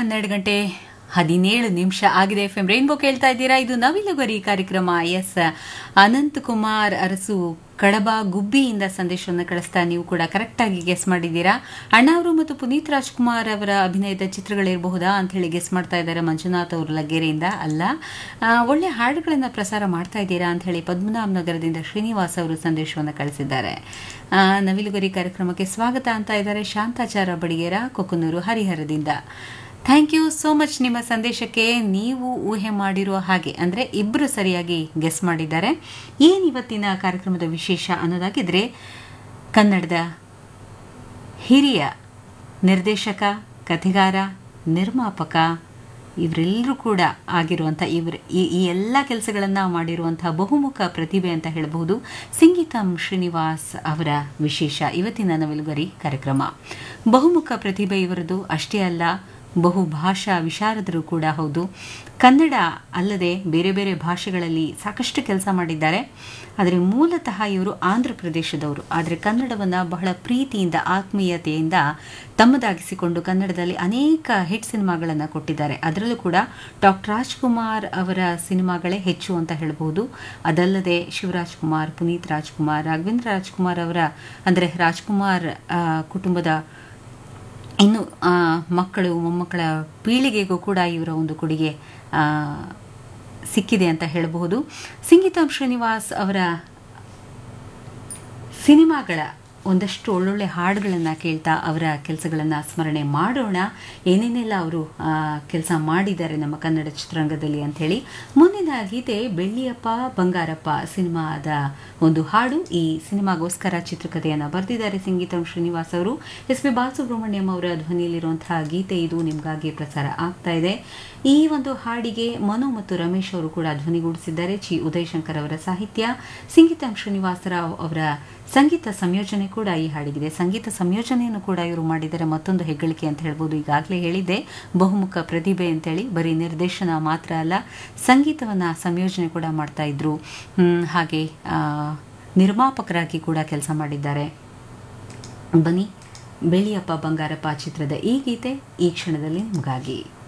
ಹನ್ನೆರಡು ಗಂಟೆ ಹದಿನೇಳು ನಿಮಿಷ ಆಗಿದೆ ಎಫ್ ಎಂ ರೈನ್ಬೋ ಕೇಳ್ತಾ ಇದ್ದೀರಾ ಇದು ನವಿಲುಗರಿ ಕಾರ್ಯಕ್ರಮ ಎಸ್ ಅನಂತ್ ಕುಮಾರ್ ಅರಸು ಕಡಬ ಗುಬ್ಬಿಯಿಂದ ಸಂದೇಶವನ್ನು ಕಳಿಸ್ತಾ ನೀವು ಕೂಡ ಕರೆಕ್ಟಾಗಿ ಗೆಸ್ ಮಾಡಿದ್ದೀರಾ ಅಣ್ಣ ಅವರು ಮತ್ತು ಪುನೀತ್ ರಾಜ್ಕುಮಾರ್ ಅವರ ಅಭಿನಯದ ಚಿತ್ರಗಳಿರಬಹುದಾ ಅಂತ ಹೇಳಿ ಗೆಸ್ ಮಾಡ್ತಾ ಇದ್ದಾರೆ ಮಂಜುನಾಥ್ ಅವರು ಲಗ್ಗೆರೆಯಿಂದ ಅಲ್ಲ ಆ, ಒಳ್ಳೆ ಹಾಡುಗಳನ್ನು ಪ್ರಸಾರ ಮಾಡ್ತಾ ಇದ್ದೀರಾ ಅಂತ ಹೇಳಿ ಪದ್ಮನಾಭ ನಗರದಿಂದ ಶ್ರೀನಿವಾಸ್ ಅವರು ಸಂದೇಶವನ್ನು ಕಳಿಸಿದ್ದಾರೆ ಆ, ನವಿಲುಗರಿ ಕಾರ್ಯಕ್ರಮಕ್ಕೆ ಸ್ವಾಗತ ಅಂತ ಇದ್ದಾರೆ ಶಾಂತಾಚಾರ ಬಡಿಗೇರ ಕೊಕ್ಕನೂರು ಹರಿಹರದಿಂದ ಥ್ಯಾಂಕ್ ಯು ಸೋ ಮಚ್ ನಿಮ್ಮ ಸಂದೇಶಕ್ಕೆ ನೀವು ಊಹೆ ಮಾಡಿರುವ ಹಾಗೆ ಅಂದರೆ ಇಬ್ಬರು ಸರಿಯಾಗಿ ಗೆಸ್ ಮಾಡಿದ್ದಾರೆ ಏನು ಇವತ್ತಿನ ಕಾರ್ಯಕ್ರಮದ ವಿಶೇಷ ಅನ್ನೋದಾಗಿದ್ರೆ ಕನ್ನಡದ ಹಿರಿಯ ನಿರ್ದೇಶಕ ಕಥೆಗಾರ ನಿರ್ಮಾಪಕ ಇವರೆಲ್ಲರೂ ಕೂಡ ಆಗಿರುವಂಥ ಇವ್ರ ಈ ಈ ಎಲ್ಲ ಕೆಲಸಗಳನ್ನು ಮಾಡಿರುವಂಥ ಬಹುಮುಖ ಪ್ರತಿಭೆ ಅಂತ ಹೇಳಬಹುದು ಸಂಗೀತಂ ಶ್ರೀನಿವಾಸ್ ಅವರ ವಿಶೇಷ ಇವತ್ತಿನ ನವಿಲುಗರಿ ಕಾರ್ಯಕ್ರಮ ಬಹುಮುಖ ಪ್ರತಿಭೆ ಇವರದು ಅಷ್ಟೇ ಅಲ್ಲ ಬಹುಭಾಷಾ ವಿಶಾರದರು ಕೂಡ ಹೌದು ಕನ್ನಡ ಅಲ್ಲದೆ ಬೇರೆ ಬೇರೆ ಭಾಷೆಗಳಲ್ಲಿ ಸಾಕಷ್ಟು ಕೆಲಸ ಮಾಡಿದ್ದಾರೆ ಆದರೆ ಮೂಲತಃ ಇವರು ಆಂಧ್ರ ಪ್ರದೇಶದವರು ಆದರೆ ಕನ್ನಡವನ್ನು ಬಹಳ ಪ್ರೀತಿಯಿಂದ ಆತ್ಮೀಯತೆಯಿಂದ ತಮ್ಮದಾಗಿಸಿಕೊಂಡು ಕನ್ನಡದಲ್ಲಿ ಅನೇಕ ಹಿಟ್ ಸಿನಿಮಾಗಳನ್ನು ಕೊಟ್ಟಿದ್ದಾರೆ ಅದರಲ್ಲೂ ಕೂಡ ಡಾಕ್ಟರ್ ರಾಜ್ಕುಮಾರ್ ಅವರ ಸಿನಿಮಾಗಳೇ ಹೆಚ್ಚು ಅಂತ ಹೇಳಬಹುದು ಅದಲ್ಲದೆ ಶಿವರಾಜ್ ಕುಮಾರ್ ಪುನೀತ್ ರಾಜ್ಕುಮಾರ್ ರಾಘವೇಂದ್ರ ರಾಜ್ಕುಮಾರ್ ಅವರ ಅಂದರೆ ರಾಜ್ಕುಮಾರ್ ಆ, ಕುಟುಂಬದ ಇನ್ನು ಆ, ಮಕ್ಕಳು ಮೊಮ್ಮಕ್ಕಳ ಪೀಳಿಗೆಗೂ ಕೂಡ ಇವರ ಒಂದು ಕೊಡುಗೆ ಆ, ಸಿಕ್ಕಿದೆ ಅಂತ ಹೇಳಬಹುದು ಸಂಗೀತಂ ಶ್ರೀನಿವಾಸ್ ಅವರ ಸಿನಿಮಾಗಳ ಒಂದಷ್ಟು ಒಳ್ಳೊಳ್ಳೆ ಹಾಡುಗಳನ್ನು ಕೇಳ್ತಾ ಅವರ ಕೆಲಸಗಳನ್ನು ಸ್ಮರಣೆ ಮಾಡೋಣ ಏನೇನೆಲ್ಲ ಅವರು ಕೆಲಸ ಮಾಡಿದ್ದಾರೆ ನಮ್ಮ ಕನ್ನಡ ಚಿತ್ರರಂಗದಲ್ಲಿ ಅಂಥೇಳಿ ಮುಂದಿನ ಗೀತೆ ಬೆಳ್ಳಿಯಪ್ಪ ಬಂಗಾರಪ್ಪ ಸಿನಿಮಾದ ಒಂದು ಹಾಡು ಈ ಸಿನಿಮಾಗೋಸ್ಕರ ಚಿತ್ರಕಥೆಯನ್ನು ಬರೆದಿದ್ದಾರೆ ಸಂಗೀತಂ ಶ್ರೀನಿವಾಸ್ ಅವರು ಎಸ್ ಪಿ ಬಾಲಸುಬ್ರಹ್ಮಣ್ಯಂ ಅವರ ಧ್ವನಿಯಲ್ಲಿರುವಂತಹ ಗೀತೆ ಇದು ನಿಮಗಾಗಿ ಪ್ರಸಾರ ಆಗ್ತಾ ಇದೆ ಈ ಒಂದು ಹಾಡಿಗೆ ಮನು ಮತ್ತು ರಮೇಶ್ ಅವರು ಕೂಡ ಧ್ವನಿಗೂಡಿಸಿದ್ದಾರೆ ಚಿ ಉದಯ್ ಶಂಕರ್ ಅವರ ಸಾಹಿತ್ಯ ಸಂಗೀತಂ ಶ್ರೀನಿವಾಸರಾವ್ ಅವರ ಸಂಗೀತ ಸಂಯೋಜನೆ ಕೂಡ ಈ ಹಾಡಿಗಿದೆ ಸಂಗೀತ ಸಂಯೋಜನೆಯನ್ನು ಕೂಡ ಇವರು ಮಾಡಿದರೆ ಮತ್ತೊಂದು ಹೆಗ್ಗಳಿಕೆ ಅಂತ ಹೇಳ್ಬೋದು ಈಗಾಗಲೇ ಹೇಳಿದ್ದೆ ಬಹುಮುಖ ಪ್ರತಿಭೆ ಅಂತೇಳಿ ಬರೀ ನಿರ್ದೇಶನ ಮಾತ್ರ ಅಲ್ಲ ಸಂಗೀತವನ್ನು ಸಂಯೋಜನೆ ಕೂಡ ಮಾಡ್ತಾ ಇದ್ರು ಹ್ಮ್, ಹಾಗೆ ಆ, ನಿರ್ಮಾಪಕರಾಗಿ ಕೂಡ ಕೆಲಸ ಮಾಡಿದ್ದಾರೆ ಬನ್ನಿ ಬೆಳ್ಳಿಯಪ್ಪ ಬಂಗಾರಪ್ಪ ಚಿತ್ರದ ಈ ಗೀತೆ ಈ ಕ್ಷಣದಲ್ಲಿ ನಿಮಗಾಗಿ